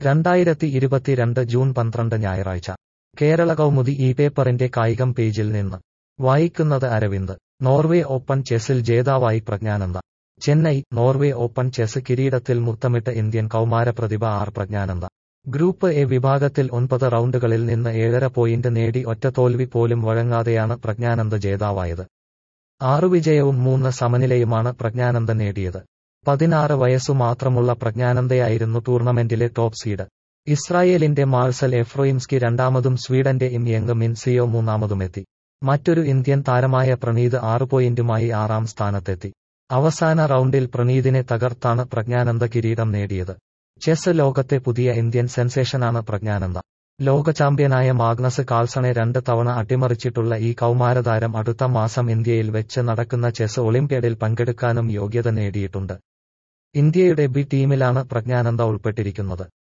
രണ്ടായിരത്തി ഇരുപത്തിരണ്ട് ജൂൺ പന്ത്രണ്ട് ഞായറാഴ്ച കേരള കൗമുദി ഈ പേപ്പറിന്റെ കായികം പേജിൽ നിന്ന് വായിക്കുന്നത് അരവിന്ദ് നോർവേ ഓപ്പൺ ചെസ്സിൽ ജേതാവായി Praggnanandhaa Chennai Norway Open chess കിരീടത്തിൽ മുത്തമിട്ട് ഇന്ത്യൻ കൗമാര പ്രതിഭ ആർ പ്രജ്ഞാനന്ദ ഗ്രൂപ്പ് എ വിഭാഗത്തിൽ ഒൻപത് റൗണ്ടുകളിൽ നിന്ന് ഏഴര പോയിന്റ് നേടി ഒറ്റ തോൽവി പോലും വഴങ്ങാതെയാണ് പ്രജ്ഞാനന്ദ ജേതാവായത് ആറു വിജയവും മൂന്ന് സമനിലയുമാണ് പ്രജ്ഞാനന്ദ നേടിയത് പതിനാറ് വയസ്സു മാത്രമുള്ള പ്രജ്ഞാനന്ദയായിരുന്നു ടൂർണമെന്റിലെ ടോപ്പ് സീഡ് ഇസ്രായേലിന്റെ മാർസൽ എഫ്രോയിംസ്കി രണ്ടാമതും സ്വീഡന്റെ ഇം യങ് മിൻ സിയോ മൂന്നാമതുമെത്തി മറ്റൊരു ഇന്ത്യൻ താരമായ പ്രണീത് ആറ് പോയിന്റുമായി ആറാം സ്ഥാനത്തെത്തി അവസാന റൗണ്ടിൽ പ്രണീതിനെ തകർത്താണ് പ്രജ്ഞാനന്ദ കിരീടം നേടിയത് ചെസ് ലോകത്തെ പുതിയ ഇന്ത്യൻ സെൻസേഷനാണ് പ്രജ്ഞാനന്ദ ലോക ചാമ്പ്യനായ മാഗ്നസ് കാൾസണെ രണ്ട് തവണ അട്ടിമറിച്ചിട്ടുള്ള ഈ കൗമാരതാരം അടുത്ത മാസം ഇന്ത്യയിൽ വെച്ച് നടക്കുന്ന ചെസ് ഒളിമ്പ്യാഡിൽ പങ്കെടുക്കാനും യോഗ്യത നേടിയിട്ടുണ്ട് ഇന്ത്യയുടെ ബി ടീമിലാണ് പ്രജ്ഞാനന്ദ ഉൾപ്പെട്ടിരിക്കുന്നത്